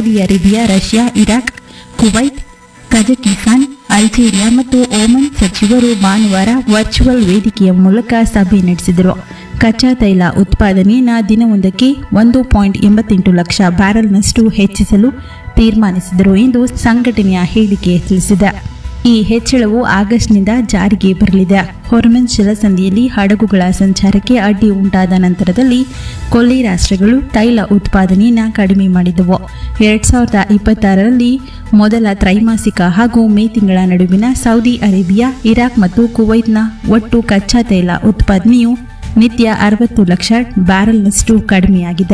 Saudi Arabia Russia Iraq Kuwait Kazakhstan Algeria ಮತ್ತು Oman ಸಚಿವರು ಭಾನುವಾರ ವರ್ಚುವಲ್ ವೇದಿಕೆಯ ಮೂಲಕ ಸಭೆ ನಡೆಸಿದರು ಕಚ್ಚಾ ತೈಲ ಉತ್ಪಾದನೆಯನ್ನು ದಿನವೊಂದಕ್ಕೆ ಒಂದು ಪಾಯಿಂಟ್ ಎಂಬತ್ತೆಂಟು ಲಕ್ಷ ಬ್ಯಾರೆಲ್ನಷ್ಟು ಹೆಚ್ಚಿಸಲು ತೀರ್ಮಾನಿಸಿದರು ಎಂದು ಸಂಘಟನೆಯ ಹೇಳಿಕೆ ತಿಳಿಸಿದೆ ಈ ಹೆಚ್ಚಳವು ಆಗಸ್ಟ್ನಿಂದ ಜಾರಿಗೆ ಬರಲಿದೆ ಹೊರ್ಮನ್ ಜಲಸಂಧಿಯಲ್ಲಿ ಹಡಗುಗಳ ಸಂಚಾರಕ್ಕೆ ಅಡ್ಡಿ ಉಂಟಾದ ನಂತರದಲ್ಲಿ ಕೊಲ್ಲಿ ರಾಷ್ಟ್ರಗಳು ತೈಲ ಉತ್ಪಾದನೆಯನ್ನು ಕಡಿಮೆ ಮಾಡಿದವು ಎರಡ್ ಸಾವಿರದ ಇಪ್ಪತ್ತಾರರಲ್ಲಿ ಮೊದಲ ತ್ರೈಮಾಸಿಕ ಹಾಗೂ ಮೇ ತಿಂಗಳ ನಡುವಿನ ಸೌದಿ ಅರೇಬಿಯಾ ಇರಾಕ್ ಮತ್ತು ಕುವೈತ್ನ ಒಟ್ಟು ಕಚ್ಚಾ ತೈಲ ಉತ್ಪಾದನೆಯು ನಿತ್ಯ ಅರವತ್ತು ಲಕ್ಷ ಬ್ಯಾರೆಲ್ನಷ್ಟು ಕಡಿಮೆಯಾಗಿದೆ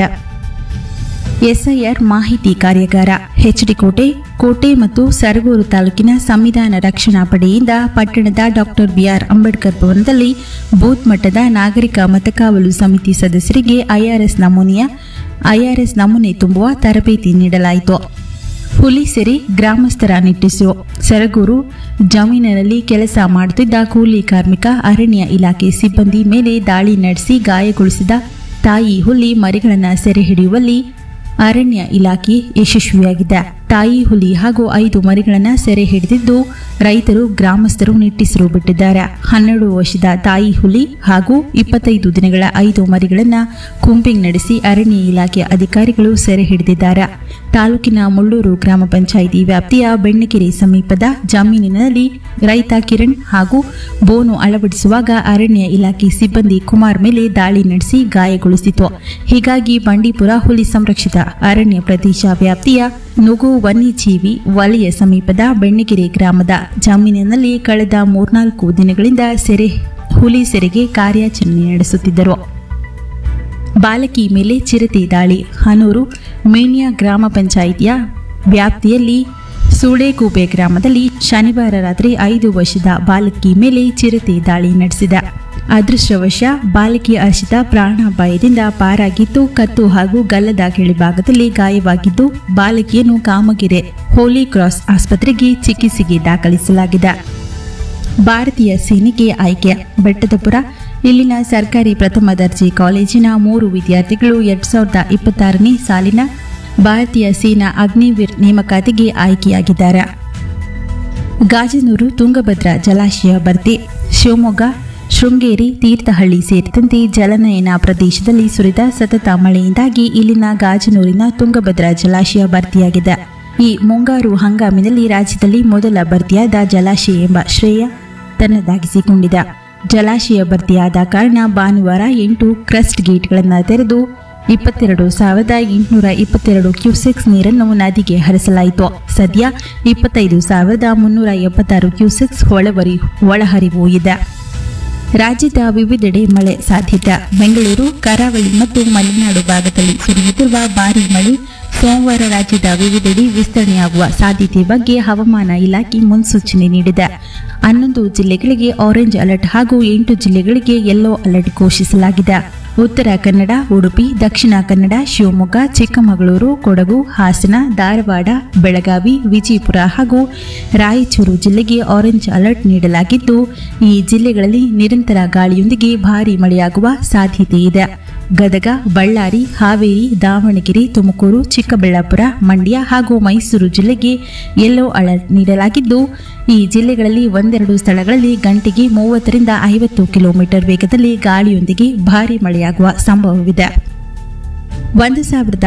ಎಸ್ಐಆರ್ ಮಾಹಿತಿ ಕಾರ್ಯಾಗಾರ ಹೆಚ್ಡಿಕೋಟೆ ಕೋಟೆ ಮತ್ತು ಸರಗೂರು ತಾಲೂಕಿನ ಸಂವಿಧಾನ ರಕ್ಷಣಾ ಪಡೆಯಿಂದ ಪಟ್ಟಣದ ಡಾಕ್ಟರ್ ಬಿಆರ್ ಅಂಬೇಡ್ಕರ್ ಭವನದಲ್ಲಿ ಬೂತ್ ಮಟ್ಟದ ನಾಗರಿಕ ಮತಕಾವಲು ಸಮಿತಿ ಸದಸ್ಯರಿಗೆ ಐಆರ್ಎಸ್ ನಮೂನೆಯ ಐಆರ್ಎಸ್ ನಮೂನೆ ತುಂಬುವ ತರಬೇತಿ ನೀಡಲಾಯಿತು ಹುಲಿ ಸೆರೆ ಗ್ರಾಮಸ್ಥರ ನಿಟ್ಟಿಸು ಸರಗೂರು ಜಮೀನಿನಲ್ಲಿ ಕೆಲಸ ಮಾಡುತ್ತಿದ್ದ ಕೂಲಿ ಕಾರ್ಮಿಕ ಅರಣ್ಯ ಇಲಾಖೆ ಸಿಬ್ಬಂದಿ ಮೇಲೆ ದಾಳಿ ನಡೆಸಿ ಗಾಯಗೊಳಿಸಿದ ತಾಯಿ ಹುಲಿ ಮರಿಗಳನ್ನು ಸೆರೆ ಹಿಡಿಯುವಲ್ಲಿ ಅರಣ್ಯ ಇಲಾಖೆ ಯಶಸ್ವಿಯಾಗಿದೆ ತಾಯಿ ಹುಲಿ ಹಾಗೂ ಐದು ಮರಿಗಳನ್ನು ಸೆರೆ ಹಿಡಿದಿದ್ದು ರೈತರು ಗ್ರಾಮಸ್ಥರು ನಿಟ್ಟಿಸಿರು ಬಿಟ್ಟಿದ್ದಾರೆ ಹನ್ನೆರಡು ವರ್ಷದ ತಾಯಿ ಹುಲಿ ಹಾಗೂ ಇಪ್ಪತ್ತೈದು ದಿನಗಳ ಐದು ಮರಿಗಳನ್ನು ಕುಂಪಿಂಗ್ ನಡೆಸಿ ಅರಣ್ಯ ಇಲಾಖೆ ಅಧಿಕಾರಿಗಳು ಸೆರೆ ಹಿಡಿದಿದ್ದಾರೆ ತಾಲೂಕಿನ ಮುಳ್ಳೂರು ಗ್ರಾಮ ಪಂಚಾಯಿತಿ ವ್ಯಾಪ್ತಿಯ ಬೆಣ್ಣಕೆರೆ ಸಮೀಪದ ಜಮೀನಿನಲ್ಲಿ ರೈತ ಕಿರಣ್ ಹಾಗೂ ಬೋನು ಅಳವಡಿಸುವಾಗ ಅರಣ್ಯ ಇಲಾಖೆ ಸಿಬ್ಬಂದಿ ಕುಮಾರ್ ಮೇಲೆ ದಾಳಿ ನಡೆಸಿ ಗಾಯಗೊಳಿಸಿತು ಹೀಗಾಗಿ ಬಂಡೀಪುರ ಹುಲಿ ಸಂರಕ್ಷಿತ ಅರಣ್ಯ ಪ್ರದೇಶ ವ್ಯಾಪ್ತಿಯ ನುಗು ವನ್ಯಜೀವಿ ವಲಯ ಸಮೀಪದ ಬೆಣ್ಣೆಕೆರೆ ಗ್ರಾಮದ ಜಮೀನಿನಲ್ಲಿ ಕಳೆದ ಮೂರ್ನಾಲ್ಕು ದಿನಗಳಿಂದ ಸೆರೆ ಹುಲಿ ಸೆರೆಗೆ ಕಾರ್ಯಾಚರಣೆ ನಡೆಸುತ್ತಿದ್ದರು ಬಾಲಕಿ ಮೇಲೆ ಚಿರತೆ ದಾಳಿ ಹನೂರು ಮೇಣಿಯ ಗ್ರಾಮ ಪಂಚಾಯಿತಿಯ ವ್ಯಾಪ್ತಿಯಲ್ಲಿ ಸೂಳೆಗೂಬೆ ಗ್ರಾಮದಲ್ಲಿ ಶನಿವಾರ ರಾತ್ರಿ ಐದು ವರ್ಷದ ಬಾಲಕಿ ಮೇಲೆ ಚಿರತೆ ದಾಳಿ ನಡೆಸಿದ ಅದೃಷ್ಟವಶ ಬಾಲಕಿ ಹರ್ಷಿತ ಪ್ರಾಣಾಪಾಯದಿಂದ ಪಾರಾಗಿದ್ದು ಕತ್ತು ಹಾಗೂ ಗಲ್ಲದ ಕೆಳಭಾಗದಲ್ಲಿ ಗಾಯವಾಗಿದ್ದು ಬಾಲಕಿಯನ್ನು ಕಾಮಗೆರೆ ಹೋಲಿ ಕ್ರಾಸ್ ಆಸ್ಪತ್ರೆಗೆ ಚಿಕಿತ್ಸೆಗೆ ದಾಖಲಿಸಲಾಗಿದೆ ಭಾರತೀಯ ಸೇನೆಗೆ ಆಯ್ಕೆ ಬೆಟ್ಟದಪುರ ಇಲ್ಲಿನ ಸರ್ಕಾರಿ ಪ್ರಥಮ ದರ್ಜೆ ಕಾಲೇಜಿನ ಮೂರು ವಿದ್ಯಾರ್ಥಿಗಳು ಎರಡ್ ಸಾವಿರದ ಇಪ್ಪತ್ತಾರನೇ ಸಾಲಿನ ಭಾರತೀಯ ಸೇನಾ ಅಗ್ನಿವೀರ್ ನೇಮಕಾತಿಗೆ ಆಯ್ಕೆಯಾಗಿದ್ದಾರೆ ಗಾಜನೂರು ತುಂಗಭದ್ರಾ ಜಲಾಶಯ ಭರ್ತಿ ಶಿವಮೊಗ್ಗ ಶೃಂಗೇರಿ ತೀರ್ಥಹಳ್ಳಿ ಸೇರಿದಂತೆ ಜಲನಯನ ಪ್ರದೇಶದಲ್ಲಿ ಸುರಿದ ಸತತ ಮಳೆಯಿಂದಾಗಿ ಇಲ್ಲಿನ ಗಾಜನೂರಿನ ತುಂಗಭದ್ರಾ ಜಲಾಶಯ ಭರ್ತಿಯಾಗಿದೆ ಈ ಮುಂಗಾರು ಹಂಗಾಮಿನಲ್ಲಿ ರಾಜ್ಯದಲ್ಲಿ ಮೊದಲ ಭರ್ತಿಯಾದ ಜಲಾಶಯ ಎಂಬ ಶ್ರೇಯ ತನ್ನದಾಗಿಸಿಕೊಂಡಿದೆ ಜಲಾಶಯ ಭರ್ತಿಯಾದ ಕಾರಣ ಭಾನುವಾರ ಎಂಟು ಕ್ರಸ್ಟ್ ಗೇಟ್ಗಳನ್ನು ತೆರೆದು ಇಪ್ಪತ್ತೆರಡು ಸಾವಿರದ ಎಂಟುನೂರ ಇಪ್ಪತ್ತೆರಡು ಕ್ಯೂಸೆಕ್ಸ್ ನೀರನ್ನು ನದಿಗೆ ಹರಿಸಲಾಯಿತು ಸದ್ಯ ಇಪ್ಪತ್ತೈದು ಸಾವಿರದ ಮುನ್ನೂರ ಎಪ್ಪತ್ತಾರು ಕ್ಯೂಸೆಕ್ಸ್ ಒಳವರಿ ಒಳಹರಿವು ಇದೆ ರಾಜ್ಯದ ವಿವಿಧೆಡೆ ಮಳೆ ಸಾಧ್ಯತೆ ಬೆಂಗಳೂರು ಕರಾವಳಿ ಮತ್ತು ಮಲೆನಾಡು ಭಾಗದಲ್ಲಿ ಸುರಿಯುತ್ತಿರುವ ಭಾರೀ ಮಳೆ ಸೋಮವಾರ ರಾಜ್ಯದ ವಿವಿಧೆಡೆ ವಿಸ್ತರಣೆಯಾಗುವ ಸಾಧ್ಯತೆ ಬಗ್ಗೆ ಹವಾಮಾನ ಇಲಾಖೆ ಮುನ್ಸೂಚನೆ ನೀಡಿದೆ ಹನ್ನೊಂದು ಜಿಲ್ಲೆಗಳಿಗೆ ಆರೆಂಜ್ ಅಲರ್ಟ್ ಹಾಗೂ ಎಂಟು ಜಿಲ್ಲೆಗಳಿಗೆ ಯೆಲ್ಲೋ ಅಲರ್ಟ್ ಘೋಷಿಸಲಾಗಿದೆ ಉತ್ತರ ಕನ್ನಡ ಉಡುಪಿ ದಕ್ಷಿಣ ಕನ್ನಡ ಶಿವಮೊಗ್ಗ ಚಿಕ್ಕಮಗಳೂರು ಕೊಡಗು ಹಾಸನ ಧಾರವಾಡ ಬೆಳಗಾವಿ ವಿಜಯಪುರ ಹಾಗೂ ರಾಯಚೂರು ಜಿಲ್ಲೆಗೆ ಆರೆಂಜ್ ಅಲರ್ಟ್ ನೀಡಲಾಗಿದ್ದು ಈ ಜಿಲ್ಲೆಗಳಲ್ಲಿ ನಿರಂತರ ಗಾಳಿಯೊಂದಿಗೆ ಭಾರೀ ಮಳೆಯಾಗುವ ಸಾಧ್ಯತೆ ಇದೆ ಗದಗ ಬಳ್ಳಾರಿ ಹಾವೇರಿ ದಾವಣಗೆರೆ ತುಮಕೂರು ಚಿಕ್ಕಬಳ್ಳಾಪುರ ಮಂಡ್ಯ ಹಾಗೂ ಮೈಸೂರು ಜಿಲ್ಲೆಗೆ ಯೆಲ್ಲೋ ಅಲರ್ಟ್ ನೀಡಲಾಗಿದ್ದು ಈ ಜಿಲ್ಲೆಗಳಲ್ಲಿ ಒಂದೆರಡು ಸ್ಥಳಗಳಲ್ಲಿ ಗಂಟೆಗೆ ಮೂವತ್ತರಿಂದ ಐವತ್ತು ಕಿಲೋಮೀಟರ್ ವೇಗದಲ್ಲಿ ಗಾಳಿಯೊಂದಿಗೆ ಭಾರೀ ಮಳೆಯಾಗುವ ಸಂಭವವಿದೆ ಒಂದು ಸಾವಿರದ